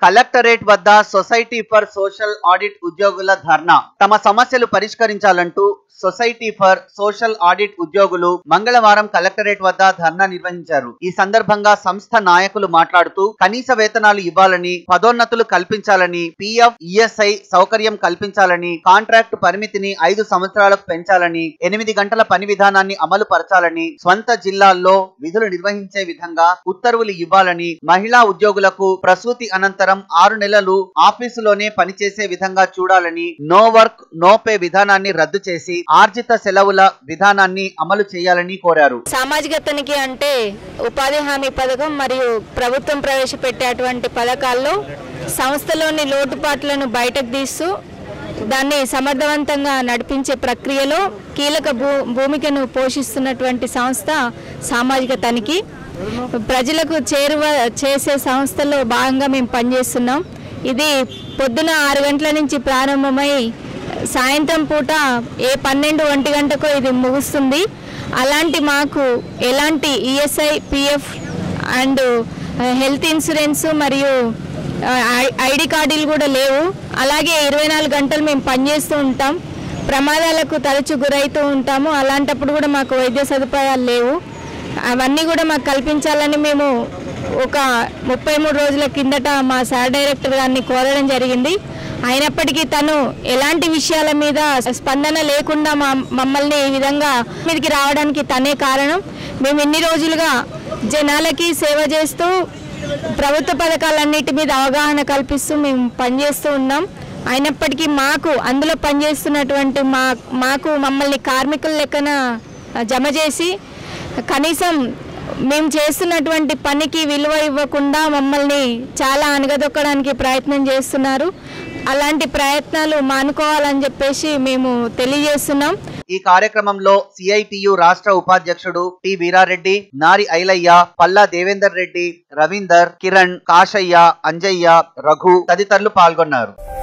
collectorate వద్ద society for social audit ఉద్యోగుల ధర్నా తమ సమస్యలు పరిష్కరించాలంటూ సొసైటీ ఫర్ సోషల్ ఆడిట్ ఉద్యోగులు మంగళవారం కలెక్టరేట్ వద్ద ధర్నా నిర్వహించారు ఈ సందర్భంగా సంస్థ నాయకులు మాట్లాడుతూ కనీస వేతనాలు ఇవ్వాలని పదోన్నతులు కల్పించాలని పిఎఫ్ ఈఎస్ఐ సౌకర్యం కల్పించాలని కాంట్రాక్ట్ పరిమితిని ఐదు సంవత్సరాలకు పెంచాలని ఎనిమిది గంటల పని విధానాన్ని అమలు పరచాలని స్వంత జిల్లాల్లో విధులు నిర్వహించే విధంగా ఉత్తర్వులు ఇవ్వాలని మహిళా ఉద్యోగులకు ప్రసూతి అనంతరం ఆరు నెలలు ఆఫీసులోనే పనిచేసే విధంగా చూడాలని నో వర్క్ నో పే విధానాన్ని రద్దు చేసి ఆర్జిత సెలవుల విధానాన్ని అమలు చేయాలని కోరారు సామాజిక తనిఖీ అంటే ఉపాధి హామీ పథకం మరియు ప్రభుత్వం ప్రవేశపెట్టేటువంటి పథకాల్లో సంస్థలోని లోటుపాట్లను బయటకు తీస్తూ దాన్ని సమర్థవంతంగా నడిపించే ప్రక్రియలో కీలక భూ భూమికను పోషిస్తున్నటువంటి సంస్థ సామాజిక తనిఖీ ప్రజలకు చేరువ చేసే సంస్థలో భాగంగా మేము పనిచేస్తున్నాం ఇది పొద్దున ఆరు గంటల నుంచి ప్రారంభమై సాయంత్రం పూట ఏ పన్నెండు ఒంటి గంటకో ఇది ముగుస్తుంది అలాంటి మాకు ఎలాంటి ESI PF and health insurance మరియు ఐ- ఐడి కార్డులు కూడా లేవు అలాగే ఇరవై నాలుగు గంటలు మేము పనిచేస్తూ ఉంటాం ప్రమాదాలకు తరచు గురవుతూ ఉంటాము అలాంటప్పుడు కూడా మాకు వైద్య సదుపాయాలు లేవు అవన్నీ కూడా మాకు కల్పించాలని మేము ఒక ముప్పై మూడు రోజుల కిందట మా సార్ డైరెక్టర్ గారిని కోరడం జరిగింది అయినప్పటికీ తను ఎలాంటి విషయాల మీద స్పందన లేకుండా మా మమ్మల్ని ఈ విధంగా మీదకి రావడానికి తనే కారణం మేము ఇన్ని రోజులుగా జనాలకి సేవ చేస్తూ ప్రభుత్వ పథకాలన్నిటి మీద అవగాహన కల్పిస్తూ మేము పనిచేస్తూ ఉన్నాం అయినప్పటికీ మాకు అందులో పనిచేస్తున్నటువంటి మా మాకు మమ్మల్ని కార్మికుల లెక్కన జమ చేసి కనీసం మేము చేస్తున్నటువంటి పనికి విలువ ఇవ్వకుండా మమ్మల్ని చాలా అనగదొక్కడానికి ప్రయత్నం చేస్తున్నారు అలాంటి ప్రయత్నాలు మానుకోవాలని చెప్పేసి మేము తెలియజేస్తున్నాం ఈ కార్యక్రమంలో సిఐటియు రాష్ట్ర ఉపాధ్యక్షుడు టి వీరారెడ్డి నారి ఐలయ్య పల్లా దేవేందర్ రెడ్డి రవీందర్ కిరణ్ కాశయ్య అంజయ్య రఘు తదితరులు పాల్గొన్నారు